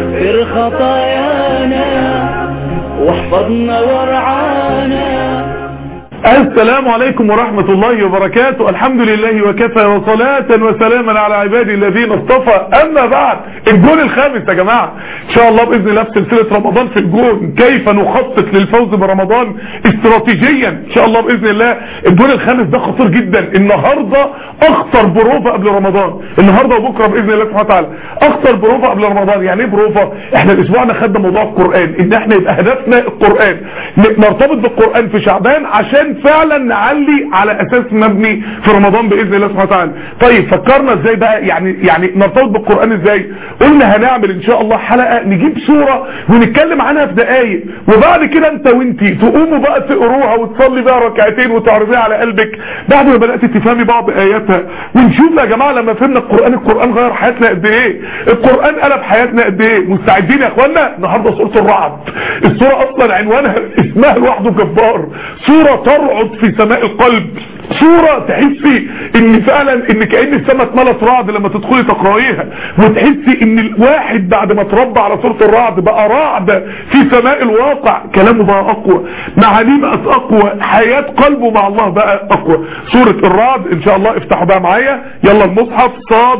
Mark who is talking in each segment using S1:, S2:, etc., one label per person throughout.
S1: واغفر خطايانا واحفظنا وارعانا
S2: السلام عليكم ورحمة الله وبركاته الحمد لله وكفى وصلاة وسلاما على عبادي الذين اصطفى اما بعد الجون الخامس يا جماعة ان شاء الله باذن الله في سلسلة رمضان في الجون كيف نخطط للفوز برمضان استراتيجيا ان شاء الله باذن الله الجون الخامس ده خطير جدا النهاردة اخطر بروفة قبل رمضان النهاردة وبكرة باذن الله سبحانه وتعالى اخطر بروفة قبل رمضان يعني ايه بروفة احنا الاسبوع ده خدنا موضوع القرآن ان احنا يبقى هدفنا القرآن نرتبط بالقرآن في شعبان عشان فعلا نعلي على اساس مبني في رمضان باذن الله سبحانه وتعالى طيب فكرنا ازاي بقى يعني يعني نرتبط بالقران ازاي قلنا هنعمل ان شاء الله حلقه نجيب سوره ونتكلم عنها في دقائق وبعد كده انت وانتي تقوموا بقى تقروها وتصلي بقى ركعتين وتعرضيها على قلبك بعد ما بدات تفهمي بعض اياتها ونشوف يا جماعه لما فهمنا القران القران غير حياتنا قد ايه القران قلب حياتنا قد ايه مستعدين يا اخوانا النهارده سوره الرعد السوره اصلا عنوانها اسمها لوحده جبار سوره ترعد في سماء القلب صورة تحسي ان فعلا ان كأن السماء اتملت رعد لما تدخلي تقرأيها وتحسي ان الواحد بعد ما تربى على سورة الرعد بقى رعد في سماء الواقع كلامه بقى اقوى معانيه بقت اقوى حياة قلبه مع الله بقى اقوى سورة الرعد ان شاء الله افتحوا بقى معايا يلا المصحف صاد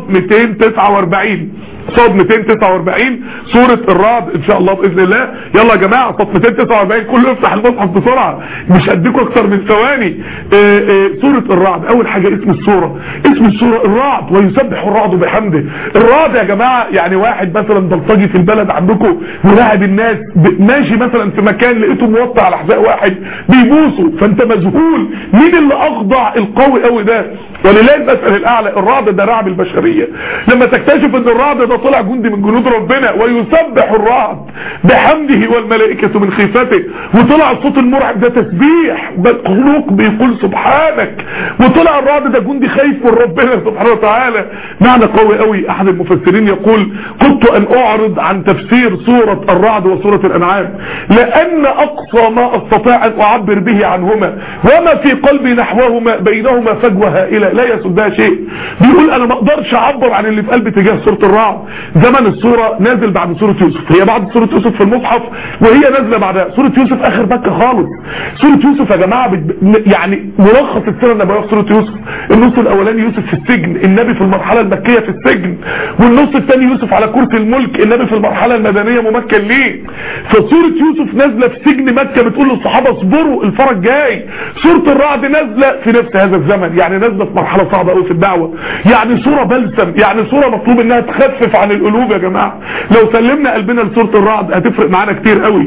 S2: 249 صاد 249 سورة الرعد ان شاء الله باذن الله يلا يا جماعة صاد 249 كله يفتح المصحف بسرعة مش هديكم اكتر من ثواني آه، آه، سورة الرعد اول حاجة اسم السورة اسم السورة الرعد ويسبح الرعد بحمده الرعد يا جماعة يعني واحد مثلا بلطجي في البلد عندكم ولاعب الناس ب- ماشي مثلا في مكان لقيته موطع على حذاء واحد بيبوسه فانت مذهول مين اللي اخضع القوي قوي ده ولله المثل الاعلى الرعد ده رعب البشرية لما تكتشف ان الرعد ده طلع جندي من جنود ربنا ويسبح الرعد بحمده والملائكة من خيفته وطلع الصوت المرعب ده تسبيح مخلوق بيقول سبحانك وطلع الرعد ده جندي خايف من ربنا سبحانه وتعالى معنى قوي قوي احد المفسرين يقول كنت ان اعرض عن تفسير سورة الرعد وسورة الانعام لان اقصى ما استطيع ان اعبر به عنهما وما في قلبي نحوهما بينهما فجوة هائلة لا يسدها شيء بيقول انا ما اقدرش اعبر عن اللي في قلبي تجاه سورة الرعد زمن السورة نازل بعد سورة يوسف هي بعد سورة يوسف في المصحف وهي نازلة بعدها سورة يوسف اخر مكة خالص سورة يوسف يا جماعة بت- يعني ملخص السنة النبوية في سورة يوسف النص الاولاني يوسف في السجن النبي في المرحلة المكية في السجن والنص الثاني يوسف على كرسي الملك النبي في المرحلة المدنية ممكن ليه فسورة يوسف نازلة في سجن مكة بتقول للصحابة اصبروا الفرج جاي سورة الرعد نازلة في نفس هذا الزمن يعني نازلة في مرحلة صعبة قوي في الدعوة يعني سورة بلسم يعني سورة مطلوب انها تخفف عن القلوب يا جماعة لو سلمنا قلبنا لسورة الرعد هتفرق معانا كتير قوي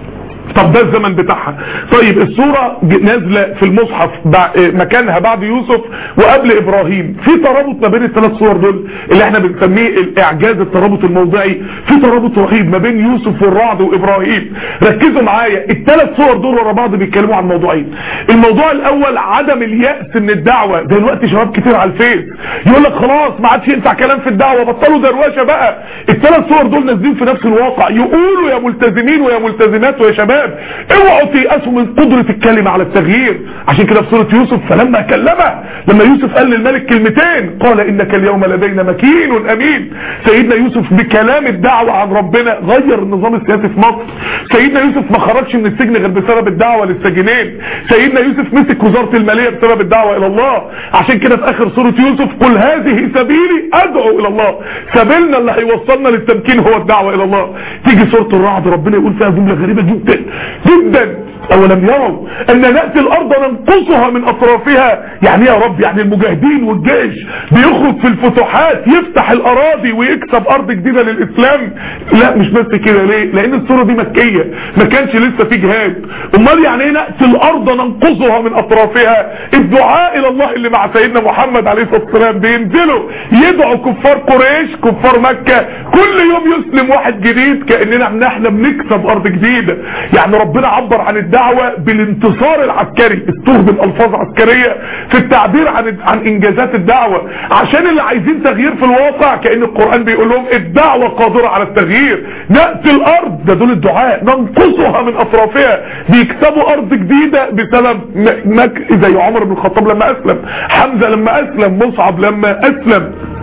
S2: طب ده الزمن بتاعها طيب الصورة ج- نازلة في المصحف بع- آه، مكانها بعد يوسف وقبل ابراهيم في ترابط ما بين الثلاث صور دول اللي احنا بنسميه الاعجاز الترابط الموضعي في ترابط رهيب ما بين يوسف والرعد وابراهيم ركزوا معايا الثلاث صور دول ورا بعض بيتكلموا عن موضوعين الموضوع الاول عدم اليأس من الدعوة دلوقتي شباب كتير على الفيس يقول لك خلاص ما عادش ينفع كلام في الدعوة بطلوا دروشة بقى الثلاث صور دول نازلين في نفس الواقع يقولوا يا ملتزمين ويا ملتزمات ويا شباب اوعوا تيأسوا من قدرة الكلمة على التغيير عشان كده في سورة يوسف فلما كلمه لما يوسف قال للملك كلمتين قال انك اليوم لدينا مكين امين سيدنا يوسف بكلام الدعوة عن ربنا غير النظام السياسي في مصر سيدنا يوسف ما خرجش من السجن غير بسبب الدعوة للسجنين سيدنا يوسف مسك وزارة المالية بسبب الدعوة الى الله عشان كده في اخر سورة يوسف قل هذه سبيلي ادعو الى الله سبيلنا اللي هيوصلنا للتمكين هو الدعوة الى الله تيجي سورة الرعد ربنا يقول فيها جملة غريبة جدا جدا اولم يروا ان نأتي الارض ننقصها من اطرافها يعني يا رب يعني المجاهدين والجيش بيخرج في الفتوحات يفتح الاراضي ويكسب ارض جديدة للاسلام لا مش بس كده ليه لان الصورة دي مكية ما كانش لسه في جهاد امال يعني ايه نأتي الارض ننقصها من اطرافها الدعاء الى الله اللي مع سيدنا محمد عليه الصلاة والسلام بينزلوا يدعوا كفار قريش كفار مكة كل يوم يسلم واحد جديد كأننا احنا بنكسب ارض جديدة يعني ربنا عبر عن الدعوة بالانتصار العسكري استخدم الفاظ عسكرية في التعبير عن عن انجازات الدعوة عشان اللي عايزين تغيير في الواقع كأن القرآن بيقول لهم الدعوة قادرة على التغيير نأتي الارض ده دول الدعاء ننقصها من اطرافها بيكسبوا ارض جديدة بسبب م- مك زي عمر بن الخطاب لما اسلم حمزة لما اسلم مصعب لما اسلم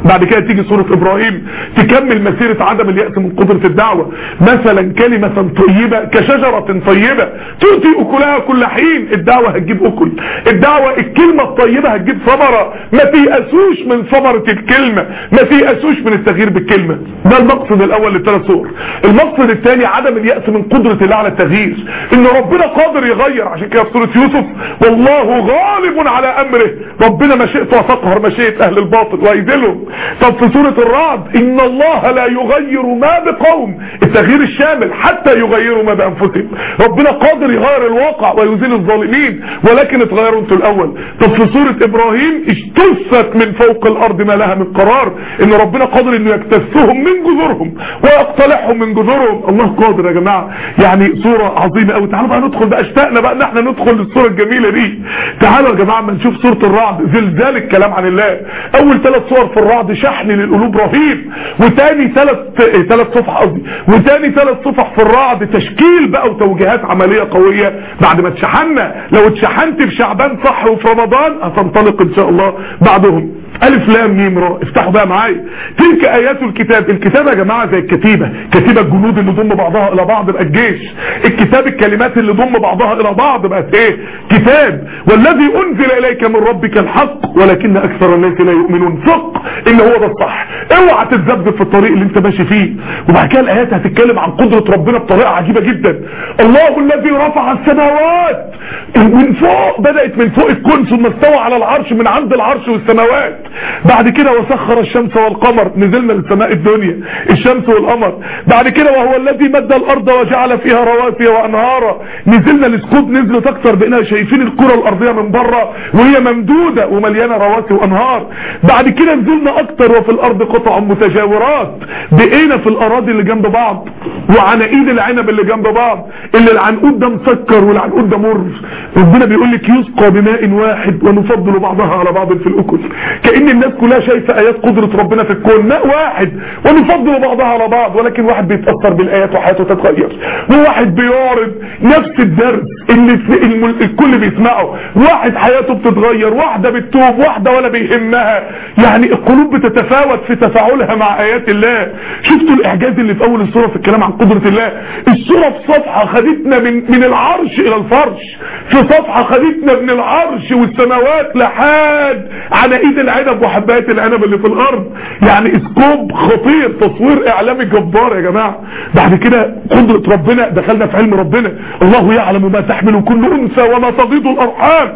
S2: بعد كده تيجي سورة ابراهيم تكمل مسيرة عدم اليأس من قدرة الدعوة مثلا كلمة طيبة كشجرة طيبة تؤتي اكلها كل حين الدعوة هتجيب اكل الدعوة الكلمة الطيبة هتجيب ثمرة ما تيأسوش من ثمرة الكلمة ما تيأسوش من التغيير بالكلمة ده المقصد الاول للثلاث سور المقصد الثاني عدم اليأس من قدرة الله على التغيير ان ربنا قادر يغير عشان كده في سورة يوسف والله غالب على امره ربنا مشيئته وتقهر مشيئة اهل الباطل ويذلهم طب في سورة الرعد ان الله لا يغير ما بقوم التغيير الشامل حتى يغيروا ما بانفسهم ربنا قادر يغير الواقع ويزيل الظالمين ولكن اتغيروا انتوا الاول طب في سورة ابراهيم اجتثت من فوق الارض ما لها من قرار ان ربنا قادر انه يكتثهم من جذورهم ويقتلعهم من جذورهم الله قادر يا جماعة يعني صورة عظيمة قوي تعالوا بقى ندخل بقى اشتقنا بقى ان احنا ندخل للصورة الجميلة دي تعالوا يا جماعة ما نشوف سورة الرعد زلزال الكلام عن الله اول ثلاث صور في الرعد شحن للقلوب رهيب وتاني ثلاث ثلاث صفح قصدي وتاني ثلاث صفح في الرعد تشكيل بقى وتوجيهات عملية قوية بعد ما اتشحنا لو اتشحنت في شعبان صح وفي رمضان هتنطلق ان شاء الله بعدهم الف لام ميم را افتحوا بقى معايا تلك ايات الكتاب الكتاب يا جماعه زي الكتيبه كتيبه الجنود اللي ضم بعضها الى بعض بقى الجيش الكتاب الكلمات اللي ضم بعضها الى بعض بقت ايه كتاب والذي انزل اليك من ربك الحق ولكن اكثر الناس لا يؤمنون ثق ان هو ده الصح اوعى تتذبذب في الطريق اللي انت ماشي فيه وبعد كده الايات هتتكلم عن قدره ربنا بطريقه عجيبه جدا الله الذي رفع السماوات من فوق بدات من فوق الكون ثم استوى على العرش من عند العرش والسماوات بعد كده وسخر الشمس والقمر نزلنا لسماء الدنيا الشمس والقمر بعد كده وهو الذي مد الارض وجعل فيها رواسي وانهارا نزلنا لسكوب نزلت اكتر بقينا شايفين الكره الارضيه من بره وهي ممدوده ومليانه رواسي وانهار بعد كده نزلنا اكتر وفي الارض قطع متجاورات بقينا في الاراضي اللي جنب بعض وعناقيد العنب اللي جنب بعض اللي العنقود ده مسكر والعنقود ده مر ربنا بيقول لك يسقى بماء واحد ونفضل بعضها على بعض في الاكل كأن الناس كلها شايفة ايات قدرة ربنا في الكون ماء واحد ونفضل بعضها على بعض ولكن واحد بيتأثر بالايات وحياته تتغير وواحد بيعرض نفس الدرس اللي في المل... الكل بيسمعه واحد حياته بتتغير واحدة بتتوب واحدة ولا بيهمها يعني القلوب بتتفاوت في تفاعلها مع ايات الله شفتوا الاعجاز اللي في اول السورة في الكلام عن قدرة الله السورة في صفحة خدتنا من من العرش الى الفرش في صفحة خدتنا من العرش والسماوات لحد عناقيد العنب وحبايات العنب اللي في الارض يعني اسكوب خطير تصوير اعلامي جبار يا جماعة بعد كده قدرة ربنا دخلنا في علم ربنا الله يعلم ما تحمل كل انثى وما تغيض الارحام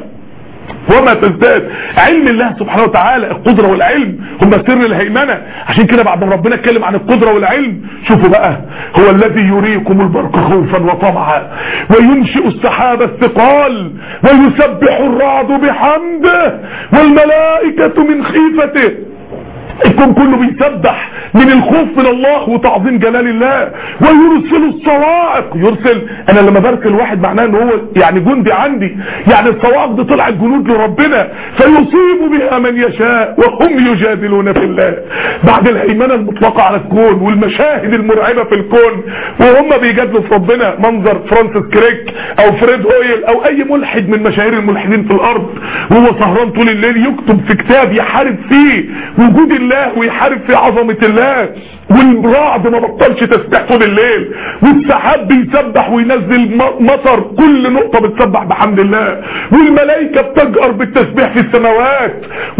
S2: وما تزداد علم الله سبحانه وتعالى القدرة والعلم هم سر الهيمنة عشان كده بعد ما ربنا اتكلم عن القدرة والعلم شوفوا بقى هو الذي يريكم البرق خوفا وطمعا وينشئ السحاب الثقال ويسبح الرعد بحمده والملائكة من خيفته الكون كله بيسبح من الخوف من الله وتعظيم جلال الله ويرسل الصواعق يرسل انا لما برسل واحد معناه ان هو يعني جندي عندي يعني الصواعق دي طلعت جنود لربنا فيصيب بها من يشاء وهم يجادلون في الله بعد الهيمنه المطلقه على الكون والمشاهد المرعبه في الكون وهم بيجادلوا في ربنا منظر فرانسيس كريك او فريد اويل او اي ملحد من مشاهير الملحدين في الارض وهو سهران طول الليل يكتب في كتاب يحارب فيه وجود الله ويحارب في عظمة الله والرعد ما بطلش تسبح طول الليل والسحاب بيسبح وينزل مطر كل نقطة بتسبح بحمد الله والملائكة بتجأر بالتسبيح في السماوات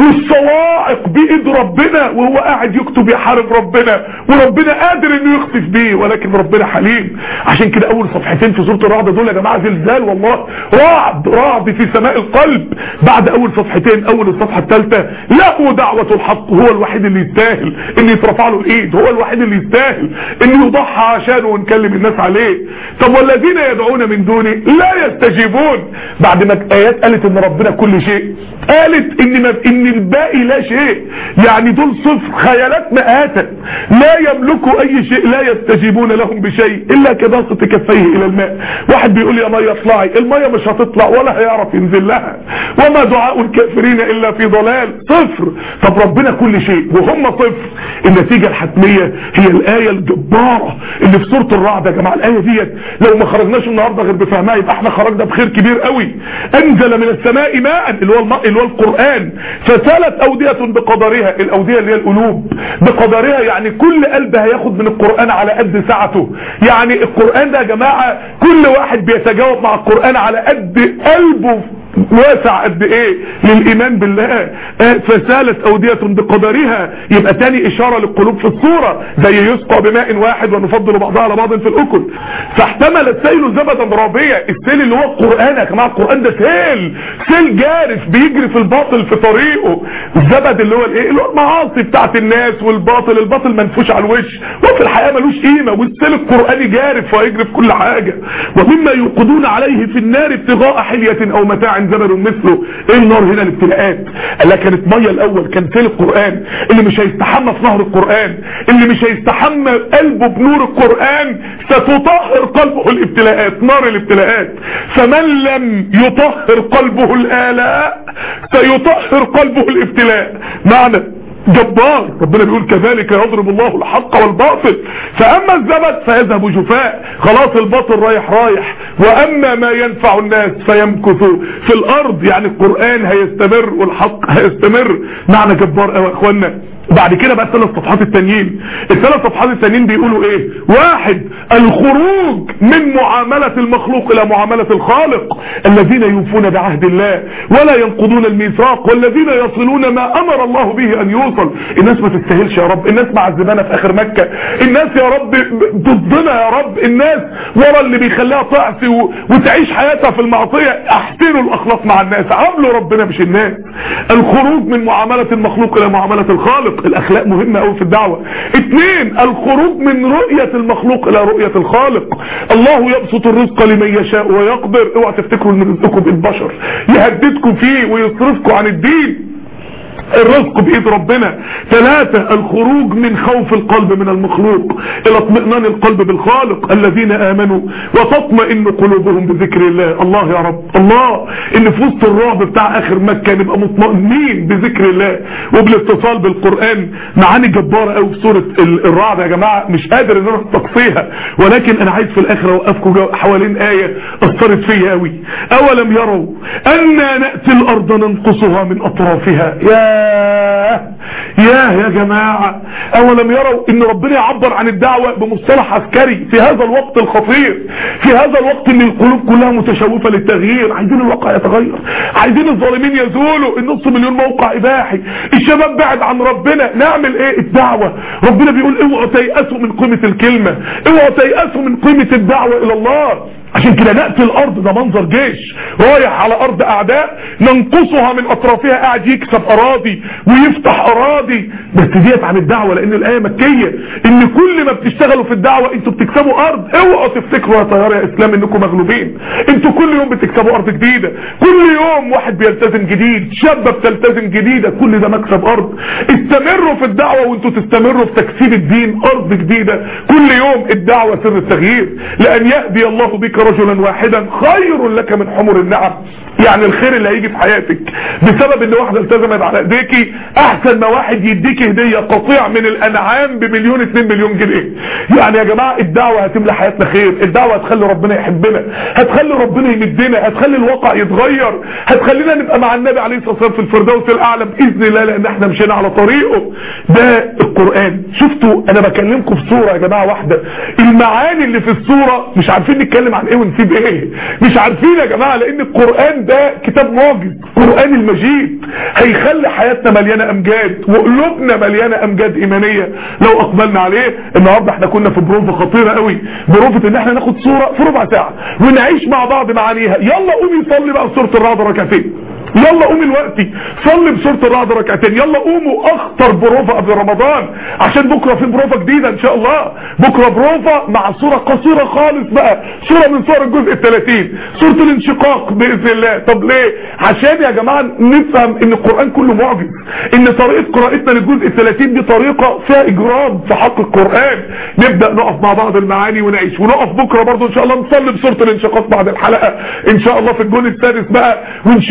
S2: والصواعق بإيد ربنا وهو قاعد يكتب يحارب ربنا وربنا قادر انه يخطف بيه ولكن ربنا حليم عشان كده اول صفحتين في سورة الرعد دول يا جماعة زلزال والله رعد رعد في سماء القلب بعد اول صفحتين اول الصفحة الثالثة له دعوة الحق هو الوحيد اللي يستاهل ان يترفع له الايد هو الوحيد اللي يستاهل انه يضحى عشانه ونكلم الناس عليه طب والذين يدعون من دونه لا يستجيبون بعد ما ايات قالت ان ربنا كل شيء قالت ان ما ان الباقي لا شيء يعني دول صفر خيالات مآتا لا يملكوا اي شيء لا يستجيبون لهم بشيء الا كباسط كفيه الى الماء واحد بيقول يا ميه اطلعي الميه مش هتطلع ولا هيعرف ينزل لها وما دعاء الكافرين الا في ضلال صفر طب ربنا كل شيء وهم صفر النتيجة الحتمية هي الآية الجبارة اللي في سورة الرعد يا جماعة الآية ديت لو ما خرجناش النهاردة غير بفهمها يبقى احنا خرجنا بخير كبير قوي انزل من السماء ماء اللي هو الماء اللي هو القرآن فسالت أودية بقدرها الأودية اللي هي القلوب بقدرها يعني كل قلب هياخد من القرآن على قد سعته يعني القرآن ده يا جماعة كل واحد بيتجاوب مع القرآن على قد قلبه واسع قد ايه للايمان بالله آه فسالت اودية بقدرها يبقى تاني اشارة للقلوب في الصورة زي يسقى بماء واحد ونفضل بعضها على بعض في الاكل فاحتمل السيل زبدا رابية السيل اللي هو القرآن يا جماعة القرآن ده سيل سيل جارف بيجري في الباطل في طريقه الزبد اللي هو الايه اللي هو المعاصي بتاعت الناس والباطل الباطل منفوش على الوش وفي الحياة ملوش قيمة والسيل القرآني جارف ويجري في كل حاجة ومما يوقدون عليه في النار ابتغاء حلية او متاع زمن مثله ايه النار هنا الابتلاءات قال لك كانت ميه الاول كان سيل القران اللي مش هيستحمى في نهر القران اللي مش هيستحمى قلبه بنور القران ستطهر قلبه الابتلاءات نار الابتلاءات فمن لم يطهر قلبه الالاء سيطهر قلبه الابتلاء معنى جبار ربنا بيقول كذلك يضرب الله الحق والباطل فاما الزبد فيذهب جفاء خلاص الباطل رايح رايح واما ما ينفع الناس فيمكث في الارض يعني القرآن هيستمر والحق هيستمر معنى جبار قوي يا اخوانا بعد كده بقى الثلاث صفحات التانيين الثلاث صفحات التانيين بيقولوا ايه واحد الخروج من معاملة المخلوق الى معاملة الخالق الذين يوفون بعهد الله ولا ينقضون الميثاق والذين يصلون ما امر الله به ان يوصل الناس ما تستاهلش يا رب الناس معذبانا في اخر مكة الناس يا رب ضدنا يا رب الناس ورا اللي بيخليها تعصي و... وتعيش حياتها في المعصية احسنوا الاخلاق مع الناس عاملوا ربنا مش الناس الخروج من معاملة المخلوق الى معاملة الخالق الاخلاق مهمة قوي في الدعوة اثنين الخروج من رؤية المخلوق الى رؤية الخالق الله يبسط الرزق لمن يشاء ويقدر اوعى تفتكروا ان رزقكم بالبشر يهددكم فيه ويصرفكم عن الدين الرزق بإيد ربنا ثلاثة الخروج من خوف القلب من المخلوق إلى اطمئنان القلب بالخالق الذين آمنوا وتطمئن قلوبهم بذكر الله الله يا رب الله إن في وسط الرعب بتاع آخر مكة نبقى مطمئنين بذكر الله وبالاتصال بالقرآن معاني جبارة قوي في سورة الرعد يا جماعة مش قادر ان انا استقصيها ولكن انا عايز في الاخر اوقفكم حوالين آية اثرت فيا قوي اولم يروا أنا نأتي الارض ننقصها من اطرافها يا ياه يا جماعة اولم يروا ان ربنا يعبر عن الدعوة بمصطلح عسكري في هذا الوقت الخطير في هذا الوقت ان القلوب كلها متشوفة للتغيير عايزين الواقع يتغير عايزين الظالمين يزولوا النص مليون موقع اباحي الشباب بعد عن ربنا نعمل ايه الدعوة ربنا بيقول اوعوا تيأسوا من قيمة الكلمة اوعوا تيأسوا من قيمة الدعوة الى الله عشان كده نأتي الارض ده منظر جيش رايح على ارض اعداء ننقصها من اطرافها قاعد يكسب اراضي ويفتح اراضي بس ديت عن الدعوة لان الاية مكية ان كل ما بتشتغلوا في الدعوة انتوا بتكسبوا ارض اوعوا تفتكروا يا طيار يا اسلام انكم مغلوبين انتوا كل يوم بتكسبوا ارض جديدة كل يوم واحد بيلتزم جديد شابة بتلتزم جديدة كل ده مكسب ارض استمروا في الدعوة وانتوا تستمروا في تكسيب الدين ارض جديدة كل يوم الدعوة سر التغيير لان يهدي الله بك رجلا واحدا خير لك من حمر النعم يعني الخير اللي هيجي في حياتك بسبب ان واحدة التزمت على ايديكي احسن ما واحد يديك هدية قطيع من الانعام بمليون اتنين مليون جنيه يعني يا جماعة الدعوة هتملى حياتنا خير الدعوة هتخلي ربنا يحبنا هتخلي ربنا يمدنا هتخلي الواقع يتغير هتخلينا نبقى مع النبي عليه الصلاة والسلام في الفردوس الاعلى باذن الله لان احنا مشينا على طريقه ده القرآن شفتوا انا بكلمكم في صورة يا جماعة واحدة المعاني اللي في الصورة مش عارفين نتكلم عن ايه ونسيب ايه مش عارفين يا جماعة لان القرآن ده كتاب معجز قرآن المجيد هيخلي حياتنا مليانة امجاد وقلوبنا مليانة امجاد ايمانية لو اقبلنا عليه النهاردة احنا كنا في بروفة خطيرة قوي بروفة ان احنا ناخد صورة في ربع ساعة ونعيش مع بعض معانيها يلا قومي صلي بقى سورة الرعد ركعتين يلا قومي دلوقتي صلي بسورة الرعد ركعتين يلا قوموا اخطر بروفة قبل رمضان عشان بكرة في بروفة جديدة ان شاء الله بكرة بروفة مع صورة قصيرة خالص بقى صورة من صور الجزء الثلاثين صورة الانشقاق باذن الله طب ليه عشان يا جماعة نفهم ان القرآن كله معجز ان طريقة قراءتنا للجزء الثلاثين دي طريقة فيها اجرام في حق القرآن نبدأ نقف مع بعض المعاني ونعيش ونقف بكرة برضو ان شاء الله نصلي بسورة الانشقاق بعد الحلقة ان شاء الله في الجزء السادس بقى ونشوف الأهل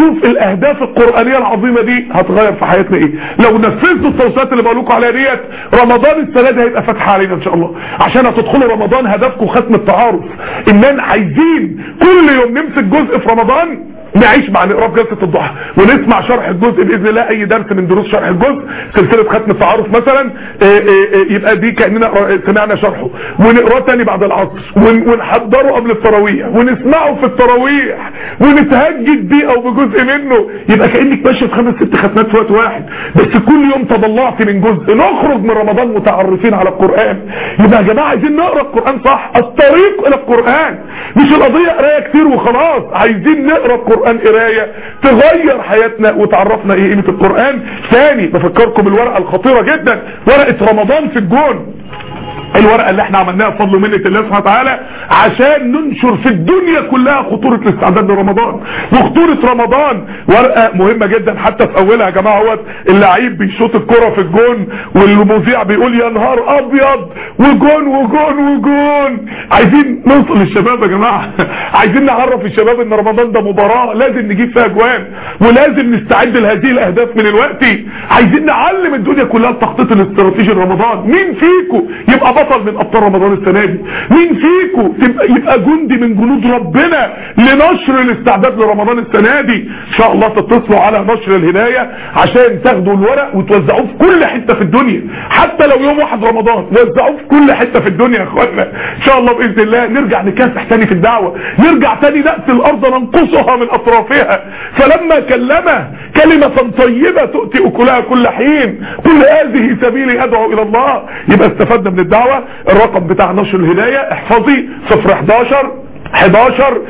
S2: الاهداف القرآنية العظيمة دي هتغير في حياتنا ايه لو نفذتوا التوصيات اللي بقول لكم عليها ديت رمضان السنة دي هيبقى فتح علينا ان شاء الله عشان هتدخلوا رمضان هدفكم ختم التعارف ان عايزين كل يوم نمسك جزء في رمضان نعيش مع نقرا جلسه الضحى ونسمع شرح الجزء باذن الله اي درس من دروس شرح الجزء سلسله ختم التعارف مثلا آآ آآ يبقى دي كاننا سمعنا شرحه ونقراه تاني بعد العصر ونحضره قبل التراويح ونسمعه في التراويح ونتهجد بيه او بجزء منه يبقى كانك ماشي في خمس ست ختمات في وقت واحد بس كل يوم تضلعت من جزء نخرج من رمضان متعرفين على القران يبقى يا جماعه عايزين نقرا القران صح الطريق الى القران مش القضيه قرايه كتير وخلاص عايزين نقرا القران القرآن قراية تغير حياتنا وتعرفنا ايه قيمة القرآن ثاني بفكركم بالورقة الخطيرة جدا ورقة رمضان في الجون الورقة اللي احنا عملناها بفضل ومنة الله سبحانه وتعالى عشان ننشر في الدنيا كلها خطورة الاستعداد لرمضان وخطورة رمضان ورقة مهمة جدا حتى في اولها يا جماعة هو اللعيب بيشوط الكرة في الجون والمذيع بيقول يا نهار ابيض وجون وجون وجون عايزين نوصل للشباب يا جماعة عايزين نعرف الشباب ان رمضان ده مباراة لازم نجيب فيها جوان ولازم نستعد لهذه الاهداف من الوقت عايزين نعلم الدنيا كلها التخطيط الاستراتيجي لرمضان مين فيكم يبقى بطل من ابطال رمضان السنه دي مين فيكم تبقى يبقى جندي من جنود ربنا لنشر الاستعداد لرمضان السنه دي ان شاء الله تتصلوا على نشر الهدايه عشان تاخدوا الورق وتوزعوه في كل حته في الدنيا حتى لو يوم واحد رمضان وزعوه في كل حته في الدنيا يا اخوانا ان شاء الله باذن الله نرجع نكافح تاني في الدعوه نرجع تاني ناتي الارض ننقصها من اطرافها فلما كلمه كلمه طيبه تؤتي اكلها كل حين كل هذه سبيلي ادعو الى الله يبقى استفدنا من الدعوه الرقم بتاع نشر الهداية احفظي 011 11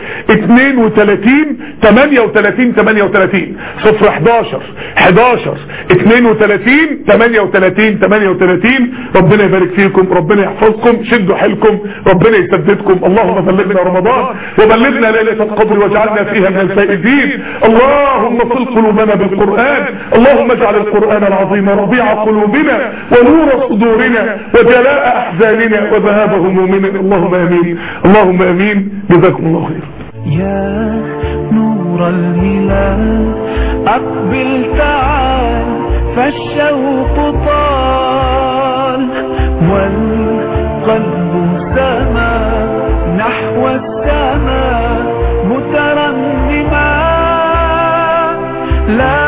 S2: 32 38 38 011 11 32 38 38 ربنا يبارك فيكم ربنا يحفظكم شدوا حيلكم ربنا يسددكم اللهم بلغنا رمضان وبلغنا ليلة القدر واجعلنا فيها من الفائزين اللهم صل قلوبنا بالقرآن اللهم اجعل القرآن العظيم ربيع قلوبنا ونور صدورنا وجلاء احزاننا وذهاب همومنا اللهم امين اللهم امين جزاكم الله خير
S1: يا نور الهلال أقبل تعال فالشوق طال والقلب سما نحو السماء مترنما لا